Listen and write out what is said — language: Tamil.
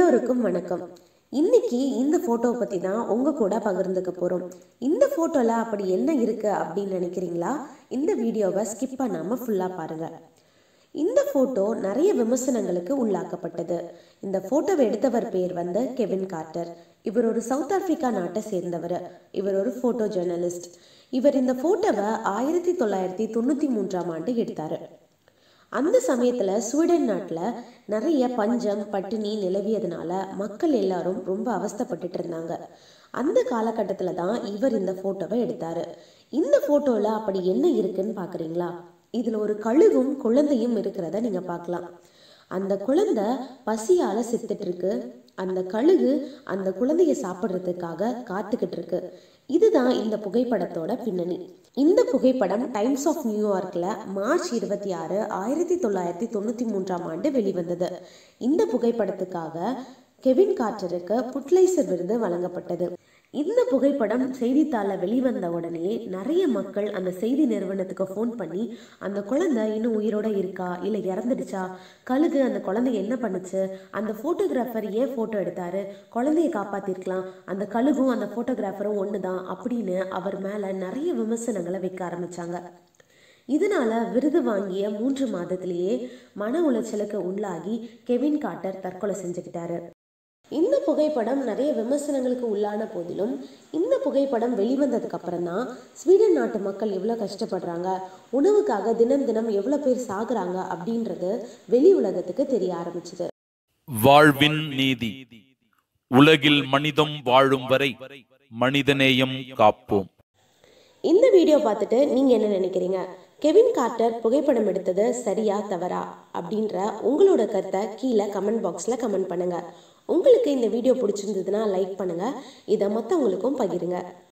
எல்லோருக்கும் வணக்கம் இன்னைக்கு இந்த ஃபோட்டோவை பற்றி தான் உங்கள் கூட பகிர்ந்துக்க போகிறோம் இந்த ஃபோட்டோவில் அப்படி என்ன இருக்குது அப்படின்னு நினைக்கிறீங்களா இந்த வீடியோவை ஸ்கிப் பண்ணாமல் ஃபுல்லாக பாருங்கள் இந்த ஃபோட்டோ நிறைய விமர்சனங்களுக்கு உள்ளாக்கப்பட்டது இந்த ஃபோட்டோவை எடுத்தவர் பேர் வந்து கெவின் கார்ட்டர் இவர் ஒரு சவுத் ஆப்பிரிக்கா நாட்டை சேர்ந்தவர் இவர் ஒரு ஃபோட்டோ ஜேர்னலிஸ்ட் இவர் இந்த ஃபோட்டோவை ஆயிரத்தி தொள்ளாயிரத்தி தொண்ணூற்றி மூன்றாம் ஆண்டு எடுத்தார் அந்த சமயத்தில் ஸ்வீடன் நாட்டில் நிறைய பஞ்சம் பட்டினி நிலவியதுனால மக்கள் எல்லாரும் ரொம்ப அவஸ்தைப்பட்டுட்டு இருந்தாங்க அந்த காலகட்டத்தில் தான் இவர் இந்த ஃபோட்டோவை எடுத்தார் இந்த ஃபோட்டோவில் அப்படி என்ன இருக்குன்னு பார்க்குறீங்களா இதில் ஒரு கழுகும் குழந்தையும் இருக்கிறத நீங்கள் பார்க்கலாம் அந்த குழந்தை பசியால செத்துட்டு இருக்கு அந்த கழுகு அந்த குழந்தைய சாப்பிட்றதுக்காக காத்துக்கிட்டு இருக்கு இதுதான் இந்த புகைப்படத்தோட பின்னணி இந்த புகைப்படம் டைம்ஸ் ஆஃப் நியூயார்க்ல மார்ச் இருபத்தி ஆறு ஆயிரத்தி தொள்ளாயிரத்தி தொண்ணூத்தி மூன்றாம் ஆண்டு வெளிவந்தது இந்த புகைப்படத்துக்காக கெவின் கார்ட்டருக்கு புட்லைசர் விருது வழங்கப்பட்டது இந்த புகைப்படம் செய்தித்தாளில் வெளிவந்த உடனே நிறைய மக்கள் அந்த செய்தி நிறுவனத்துக்கு ஃபோன் பண்ணி அந்த குழந்தை இன்னும் உயிரோட இருக்கா இல்லை இறந்துடுச்சா கழுகு அந்த குழந்தைய என்ன பண்ணுச்சு அந்த ஃபோட்டோகிராஃபர் ஏன் ஃபோட்டோ எடுத்தாரு குழந்தைய காப்பாத்திருக்கலாம் அந்த கழுகும் அந்த ஃபோட்டோகிராஃபரும் ஒன்று தான் அப்படின்னு அவர் மேலே நிறைய விமர்சனங்களை வைக்க ஆரம்பிச்சாங்க இதனால விருது வாங்கிய மூன்று மாதத்திலேயே மன உளைச்சலுக்கு உள்ளாகி கெவின் கார்ட்டர் தற்கொலை செஞ்சுக்கிட்டாரு இந்த புகைப்படம் நிறைய விமர்சனங்களுக்கு உள்ளான போதிலும் இந்த புகைப்படம் வெளிவந்ததுக்கு அப்புறம் தான் ஸ்வீடன் நாட்டு மக்கள் எவ்வளோ கஷ்டப்படுறாங்க உணவுக்காக தினம் தினம் எவ்வளோ பேர் சாகுறாங்க அப்படின்றது வெளி உலகத்துக்கு தெரிய ஆரம்பிச்சுது வாழ்வின் நீதி உலகில் மனிதம் வாழும் வரை மனிதநேயம் காப்போம் இந்த வீடியோ பார்த்துட்டு நீங்க என்ன நினைக்கிறீங்க கெவின் கார்ட்டர் புகைப்படம் எடுத்தது சரியா தவறா அப்படின்ற உங்களோட கருத்தை கீழே கமெண்ட் பாக்ஸில் கமெண்ட் பண்ணுங்க உங்களுக்கு இந்த வீடியோ பிடிச்சிருந்ததுன்னா லைக் பண்ணுங்க இதை மற்றவங்களுக்கும் பகிருங்க